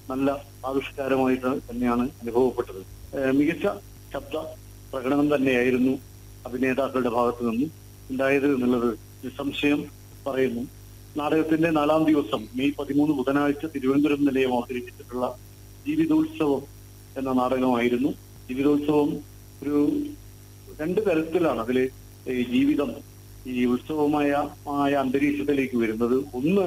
നല്ല ആവിഷ്കാരമായിട്ട് തന്നെയാണ് അനുഭവപ്പെട്ടത് ഏഹ് മികച്ച ശബ്ദ പ്രകടനം തന്നെയായിരുന്നു അഭിനേതാക്കളുടെ ഭാഗത്തു നിന്നും ഉണ്ടായത് എന്നുള്ളത് നിസ്സംശയം പറയുന്നു നാടകത്തിന്റെ നാലാം ദിവസം മെയ് പതിമൂന്ന് ബുധനാഴ്ച തിരുവനന്തപുരം നിലയം അവതരിപ്പിച്ചിട്ടുള്ള ജീവിതോത്സവം എന്ന നാടകമായിരുന്നു ജീവിതോത്സവം ഒരു രണ്ട് തരത്തിലാണ് അതില് ഈ ജീവിതം ഈ ഉത്സവമായ ആയ അന്തരീക്ഷത്തിലേക്ക് വരുന്നത് ഒന്ന്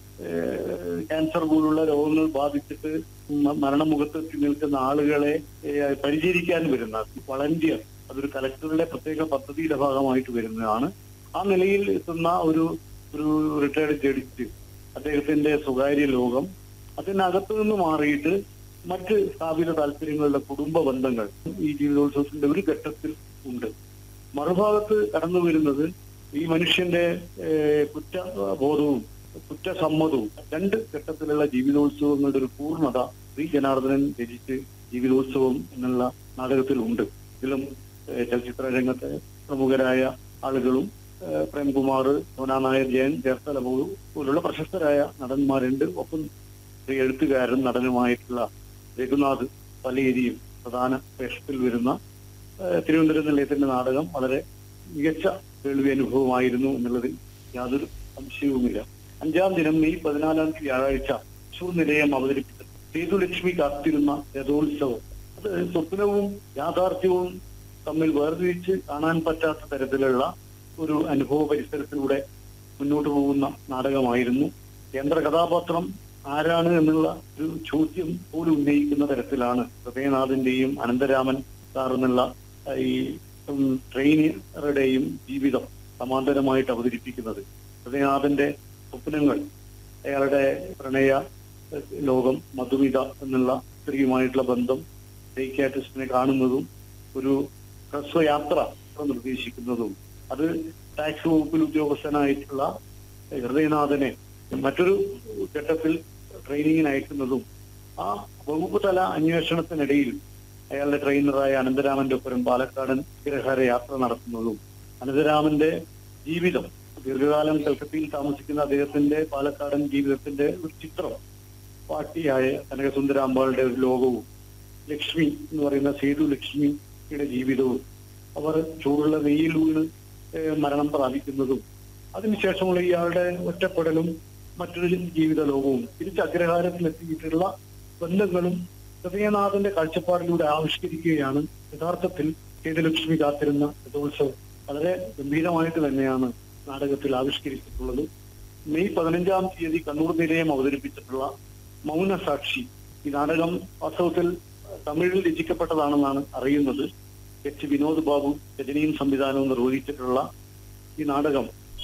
ഏഹ് ക്യാൻസർ പോലുള്ള രോഗങ്ങൾ ബാധിച്ചിട്ട് മ- മരണമുഖത്തെത്തി നിൽക്കുന്ന ആളുകളെ ഏഹ് പരിചരിക്കാൻ വരുന്ന വളണ്ടിയർ അതൊരു കലക്ടറുടെ പ്രത്യേക പദ്ധതിയുടെ ഭാഗമായിട്ട് വരുന്നതാണ് ആ നിലയിൽ എത്തുന്ന ഒരു ഒരു റിട്ടയർഡ് ജഡ്ജ് അദ്ദേഹത്തിന്റെ സ്വകാര്യ ലോകം അതിനകത്തു നിന്ന് മാറിയിട്ട് മറ്റ് സ്ഥാപിത താല്പര്യങ്ങളുടെ കുടുംബ ബന്ധങ്ങൾ ഈ ജീവിതോത്സവത്തിന്റെ ഒരു ഘട്ടത്തിൽ ഉണ്ട് മറുഭാഗത്ത് കടന്നു വരുന്നത് ഈ മനുഷ്യന്റെ ഏഹ്, കുറ്റബോധവും കുറ്റസമ്മതവും രണ്ട് ഘട്ടത്തിലുള്ള ജീവിതോത്സവങ്ങളുടെ ഒരു പൂർണ്ണത ശ്രീ ജനാർദ്ദനൻ രചിച്ച് ജീവിതോത്സവം എന്നുള്ള നാടകത്തിലുണ്ട് ഇതിലും ഏഹ്, ചലച്ചിത്ര രംഗത്തെ പ്രമുഖരായ ആളുകളും ഏഹ്, പ്രേംകുമാർ സോനാ നായർ ജയൻ ജയർത്തല പോലുള്ള പ്രശസ്തരായ നടന്മാരുണ്ട് ഒപ്പം ശ്രീ എഴുത്തുകാരൻ നടനുമായിട്ടുള്ള രഘുനാഥ് പലേരിയും പ്രധാന വേഷത്തിൽ വരുന്ന ഏഹ്, തിരുവനന്തപുരം നിലയത്തിന്റെ നാടകം വളരെ മികച്ച കേൾവി അനുഭവമായിരുന്നു എന്നുള്ളതിൽ യാതൊരു സംശയവുമില്ല അഞ്ചാം ദിനം മെയ് പതിനാലാം തീയതി വ്യാഴാഴ്ച തൃശൂർ നിലയം അവതരിപ്പിച്ച സേതുലക്ഷ്മി കാത്തിരുന്ന രഥോത്സവം അത് സ്വപ്നവും യാഥാർത്ഥ്യവും തമ്മിൽ വേർതിരിച്ച് കാണാൻ പറ്റാത്ത തരത്തിലുള്ള ഒരു അനുഭവ പരിസരത്തിലൂടെ മുന്നോട്ട് പോകുന്ന നാടകമായിരുന്നു കേന്ദ്ര കഥാപാത്രം ആരാണ് എന്നുള്ള ഒരു ചോദ്യം പോലും ഉന്നയിക്കുന്ന തരത്തിലാണ് ഹൃദയനാഥന്റെയും അനന്തരാമൻ സാർ എന്നുള്ള ആ, ഈ ഉം, ട്രെയിനറുടെയും ജീവിതം സമാന്തരമായിട്ട് അവതരിപ്പിക്കുന്നത് ഹൃദയനാഥന്റെ സ്വപ്നങ്ങൾ അയാളുടെ പ്രണയ ഏഹ്, ലോകം മധുമിത എന്നുള്ള സ്ത്രീയുമായിട്ടുള്ള ബന്ധം സൈക്യാട്രിസ്റ്റിനെ കാണുന്നതും ഒരു ഹ്രസ്വയാത്ര നിർദ്ദേശിക്കുന്നതും അത് ടാക്സ് വകുപ്പിൽ ഉദ്യോഗസ്ഥനായിട്ടുള്ള ഹൃദയനാഥനെ മറ്റൊരു ഘട്ടത്തിൽ ട്രെയിനിങ്ങിന് അയക്കുന്നതും ആ വകുപ്പ് തല അന്വേഷണത്തിനിടയിൽ അയാളുടെ ട്രെയിനറായ അനന്തരാമന്റെ ഒപ്പരം പാലക്കാടൻ ഗ്രഹാര യാത്ര നടത്തുന്നതും അനന്തരാമന്റെ ജീവിതം ദീർഘകാലം കൽക്കത്തയിൽ താമസിക്കുന്ന അദ്ദേഹത്തിന്റെ പാലക്കാടൻ ജീവിതത്തിന്റെ ഒരു ചിത്രം പാട്ടിയായ കനകസുന്ദരാമ്പാളുടെ ഒരു ലോകവും ലക്ഷ്മി എന്ന് പറയുന്ന സേതു ലക്ഷ്മിയുടെ ജീവിതവും അവർ ചൂടുള്ള വെയിൽ വീണ് ഏഹ് മരണം പ്രാപിക്കുന്നതും അതിനുശേഷമുള്ള ഇയാളുടെ ഒറ്റപ്പെടലും മറ്റൊരു ജീവിത ലോകവും തിരിച്ച് അഗ്രഹാരത്തിലെത്തിയിട്ടുള്ള ബന്ധങ്ങളും ഹൃദയനാഥന്റെ കാഴ്ചപ്പാടിലൂടെ ആവിഷ്കരിക്കുകയാണ് യഥാർത്ഥത്തിൽ സേതുലക്ഷ്മി കാത്തിരുന്ന രഥോത്സവം വളരെ ഗംഭീരമായിട്ട് തന്നെയാണ് നാടകത്തിൽ ആവിഷ്കരിച്ചിട്ടുള്ളത് മെയ് പതിനഞ്ചാം തീയതി കണ്ണൂർ നിലയം അവതരിപ്പിച്ചിട്ടുള്ള മൗനസാക്ഷി ഈ നാടകം വാസ്തവത്തിൽ തമിഴിൽ രചിക്കപ്പെട്ടതാണെന്നാണ് അറിയുന്നത് എച്ച് വിനോദ് ബാബു രചനയും സംവിധാനവും നിർവഹിച്ചിട്ടുള്ള ഈ നാടകം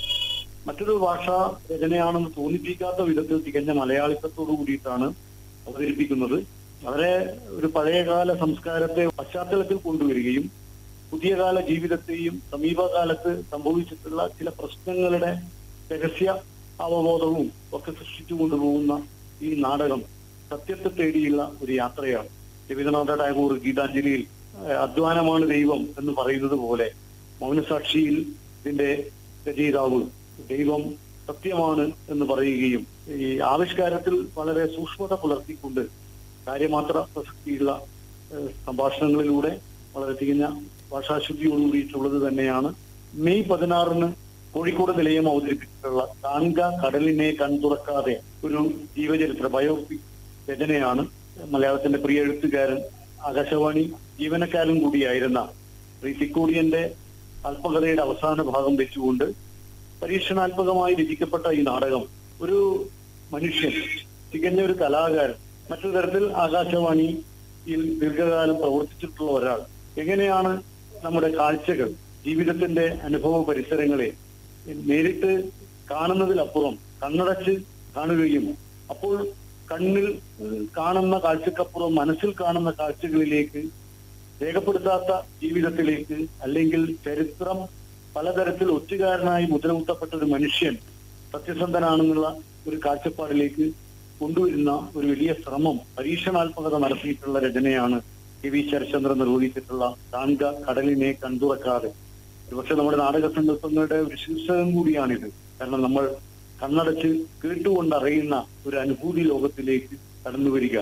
മറ്റൊരു ഭാഷാ രചനയാണെന്ന് തോന്നിപ്പിക്കാത്ത വിധത്തിൽ തികഞ്ഞ മലയാളിത്തത്തോടു കൂടിയിട്ടാണ് അവതരിപ്പിക്കുന്നത് വളരെ ഒരു പഴയകാല സംസ്കാരത്തെ പശ്ചാത്തലത്തിൽ കൊണ്ടുവരികയും പുതിയ കാല ജീവിതത്തെയും സമീപകാലത്ത് സംഭവിച്ചിട്ടുള്ള ചില പ്രശ്നങ്ങളുടെ രഹസ്യ അവബോധവും ഒക്കെ സൃഷ്ടിച്ചു കൊണ്ടുപോകുന്ന ഈ നാടകം സത്യത്തെ തേടിയുള്ള ഒരു യാത്രയാണ് രവീന്ദ്രനാഥ ടാഗോർ ഗീതാഞ്ജലിയിൽ ഏഹ്, അധ്വാനമാണ് ദൈവം എന്ന് പറയുന്നത് പോലെ മൗനസാക്ഷിയിൽ ഇതിന്റെ രചയിതാവ് ദൈവം സത്യമാണ് എന്ന് പറയുകയും ഈ ആവിഷ്കാരത്തിൽ വളരെ സൂക്ഷ്മത പുലർത്തിക്കൊണ്ട് കാര്യമാത്ര പ്രസക്തിയുള്ള ഏഹ്, സംഭാഷണങ്ങളിലൂടെ വളരെ തികഞ്ഞ ഭാഷാശുദ്ധിയോടുകൂടിയിട്ടുള്ളത് തന്നെയാണ് മെയ് പതിനാറിന് കോഴിക്കോട് നിലയം അവതരിപ്പിച്ചിട്ടുള്ള കാൺക കടലിനെ കൺതുറക്കാതെ ഒരു ജീവചരിത്ര ബയോപിക് രചനയാണ് മലയാളത്തിന്റെ പ്രിയ എഴുത്തുകാരൻ ആകാശവാണി ജീവനക്കാരൻ കൂടിയായിരുന്ന ശ്രീ തിക്കോടിയന്റെ അല്പകഥയുടെ അവസാന ഭാഗം വെച്ചുകൊണ്ട് പരീക്ഷണാത്മകമായി രചിക്കപ്പെട്ട ഈ നാടകം ഒരു മനുഷ്യൻ തികഞ്ഞ ഒരു കലാകാരൻ മറ്റൊരു തരത്തിൽ ആകാശവാണിയിൽ ദീർഘകാലം പ്രവർത്തിച്ചിട്ടുള്ള ഒരാൾ എങ്ങനെയാണ് നമ്മുടെ കാഴ്ചകൾ ജീവിതത്തിന്റെ അനുഭവ പരിസരങ്ങളെ നേരിട്ട് കാണുന്നതിലപ്പുറം കണ്ണടച്ച് കാണുകയും അപ്പോൾ കണ്ണിൽ ഏഹ്, കാണുന്ന കാഴ്ചക്കപ്പുറം മനസ്സിൽ കാണുന്ന കാഴ്ചകളിലേക്ക് രേഖപ്പെടുത്താത്ത ജീവിതത്തിലേക്ക് അല്ലെങ്കിൽ ചരിത്രം പലതരത്തിൽ ഒറ്റുകാരനായി മുദ്രകുത്തപ്പെട്ട ഒരു മനുഷ്യൻ സത്യസന്ധനാണെന്നുള്ള ഒരു കാഴ്ചപ്പാടിലേക്ക് കൊണ്ടുവരുന്ന ഒരു വലിയ ശ്രമം പരീക്ഷണാത്മകത നടത്തിയിട്ടുള്ള രചനയാണ് കെ വി ശരചന്ദ്രൻ നിർവഹിച്ചിട്ടുള്ള കാണുക കടലിനെ കണ്ടുറക്കാതെ ഒരുപക്ഷെ നമ്മുടെ നാടക സങ്കല്പങ്ങളുടെ ഒരു ശീർഷകം കൂടിയാണിത് കാരണം നമ്മൾ കണ്ണടച്ച് കേട്ടുകൊണ്ട് അറിയുന്ന ഒരു അനുഭൂതി ലോകത്തിലേക്ക് കടന്നു വരിക